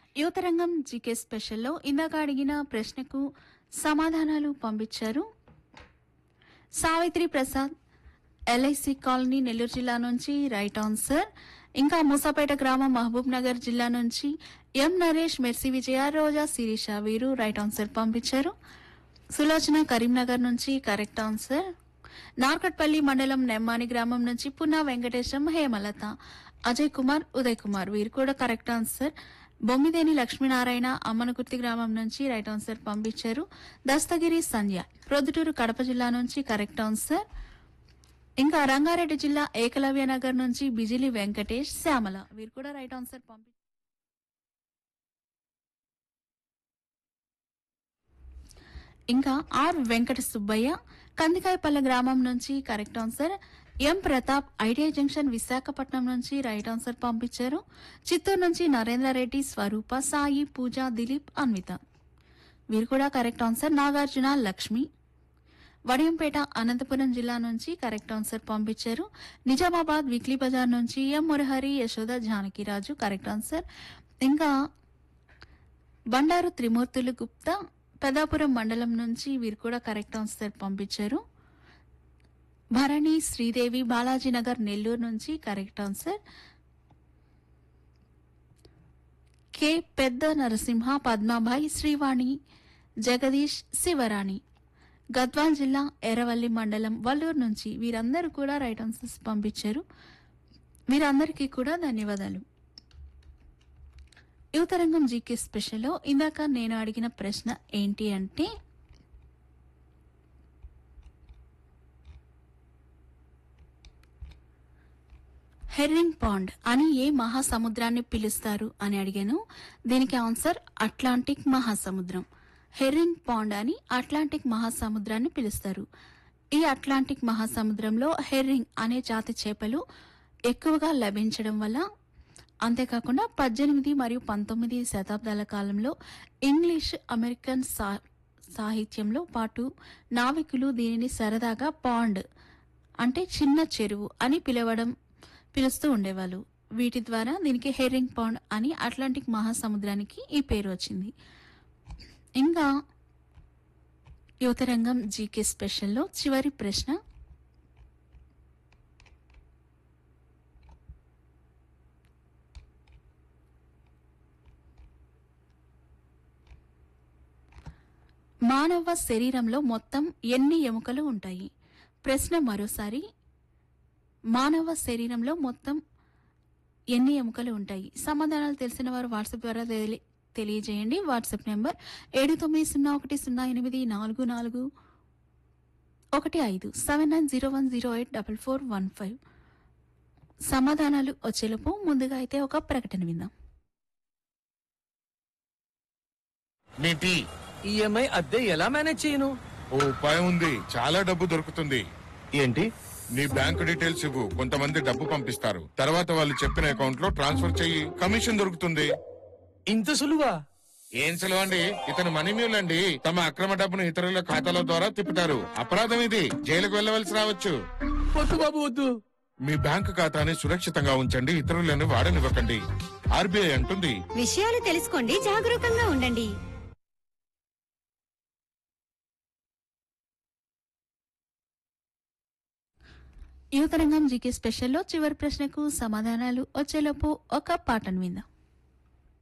యువతరంగం జీకే స్పెషల్లో ఇందాక అడిగిన ప్రశ్నకు సమాధానాలు పంపించారు సావిత్రి ప్రసాద్ ఎల్ఐసి కాలనీ నెల్లూరు జిల్లా నుంచి రైట్ ఆన్సర్ ఇంకా మూసాపేట గ్రామం మహబూబ్ నగర్ జిల్లా నుంచి ఎం నరేష్ మెర్సి విజయ రోజా శిరీష వీరు రైట్ ఆన్సర్ పంపించారు సులోచన కరీంనగర్ నుంచి కరెక్ట్ ఆన్సర్ నార్కట్పల్లి మండలం నెమ్మాని గ్రామం నుంచి పున్నా వెంకటేశం హేమలత అజయ్ కుమార్ ఉదయ్ కుమార్ వీరు కూడా కరెక్ట్ ఆన్సర్ బొమ్మిదేని లక్ష్మీనారాయణ అమ్మనకుర్తి గ్రామం నుంచి రైట్ ఆన్సర్ పంపించారు దస్తగిరి సంధ్య ప్రొద్దుటూరు కడప జిల్లా నుంచి కరెక్ట్ ఆన్సర్ ఇంకా రంగారెడ్డి జిల్లా ఏకలవ్య నగర్ నుంచి బిజిలి వెంకటేష్ శ్యామల వీరు కూడా రైట్ ఆన్సర్ పంపి ఇంకా ఆర్ వెంకట సుబ్బయ్య కందికాయపల్లె గ్రామం నుంచి correct answer M Pratap idea junction Visakhapatnam నుంచి రైట్ ఆన్సర్ పంపించారు చిత్తూరు నుంచి నరేంద్ర రెడ్డి స్వరూప సాయి పూజ దిలీప్ అన్విత వీరు కూడా కరెక్ట్ ఆన్సర్ నాగార్జున లక్ష్మి వడియంపేట అనంతపురం జిల్లా నుంచి కరెక్ట్ ఆన్సర్ పంపించారు నిజామాబాద్ వీక్లీ బజార్ నుంచి M Murahari Yashoda Janakiraju correct answer ఇంకా బండారు త్రిమూర్తులు గుప్తా పెదాపురం మండలం నుంచి వీరు కూడా కరెక్ట్ ఆన్సర్ పంపించారు భరణి శ్రీదేవి బాలాజీ నగర్ నెల్లూరు నుంచి కరెక్ట్ ఆన్సర్ కె పెద్ద నరసింహ పద్మాబాయి శ్రీవాణి జగదీష్ శివరాణి గద్వాల్ జిల్లా ఎర్రవల్లి మండలం వల్లూరు నుంచి వీరందరూ కూడా రైట్ ఆన్సర్స్ పంపించారు వీరందరికీ కూడా ధన్యవాదాలు యువతరంగం జీకే స్పెషల్లో ఇందాక నేను అడిగిన ప్రశ్న ఏంటి అంటే హెర్రింగ్ పాండ్ అని ఏ మహాసముద్రాన్ని పిలుస్తారు అని అడిగాను దీనికి ఆన్సర్ అట్లాంటిక్ మహాసముద్రం హెర్రింగ్ పాండ్ అని అట్లాంటిక్ మహాసముద్రాన్ని పిలుస్తారు ఈ అట్లాంటిక్ మహాసముద్రంలో హెర్రింగ్ అనే జాతి చేపలు ఎక్కువగా లభించడం వల్ల అంతేకాకుండా పద్దెనిమిది మరియు పంతొమ్మిది శతాబ్దాల కాలంలో ఇంగ్లీష్ అమెరికన్ సా సాహిత్యంలో పాటు నావికులు దీనిని సరదాగా పాండ్ అంటే చిన్న చెరువు అని పిలవడం పిలుస్తూ ఉండేవాళ్ళు వీటి ద్వారా దీనికి హెరింగ్ పాండ్ అని అట్లాంటిక్ మహాసముద్రానికి ఈ పేరు వచ్చింది ఇంకా యువతరంగం జీకే స్పెషల్లో చివరి ప్రశ్న మానవ శరీరంలో మొత్తం ఎన్ని ఎముకలు ఉంటాయి ప్రశ్న మరోసారి మానవ శరీరంలో మొత్తం ఎన్ని ఎముకలు ఉంటాయి సమాధానాలు తెలిసిన వారు వాట్సాప్ ద్వారా తెలి- తెలియజేయండి వాట్సాప్ నెంబర్ ఏడు తొమ్మిది సున్నా ఒకటి సున్నా ఎనిమిది నాలుగు నాలుగు ఒకటి ఐదు seven nine zero one zero eight double four one five సమాధానాలు వచ్చేలోపు ముందుగా అయితే ఒక ప్రకటన విందాం నీ టీ ఈఎంఐ అద్దె ఎలా మేనేజ్ చేయను ఓ ఉపాయం ఉంది చాలా డబ్బు దొరుకుతుంది ఏంటి నీ బ్యాంక్ డీటెయిల్స్ ఇవ్వు కొంతమంది డబ్బు పంపిస్తారు తర్వాత వాళ్ళు చెప్పిన అకౌంట్ లో ట్రాన్స్ఫర్ చెయ్యి కమిషన్ దొరుకుతుంది ఇంత సులువా ఏం సులవండి ఇతను మనీ మ్యూల్ అండి తమ అక్రమ డబ్బును ఇతరుల ఖాతాల ద్వారా తిప్పుతారు అపరాధం ఇది జైలుకు వెళ్ళవలసి రావచ్చు పొట్టు బాబు వద్దు మీ బ్యాంక్ ఖాతాని సురక్షితంగా ఉంచండి ఇతరులను వాడనివ్వకండి ఆర్బీఐ అంటుంది విషయాలు తెలుసుకోండి జాగరూకంగా ఉండండి యువతరంగం జీకే స్పెషల్లో చివరి ప్రశ్నకు సమాధానాలు వచ్చేలోపు ఒక పాటను విందాం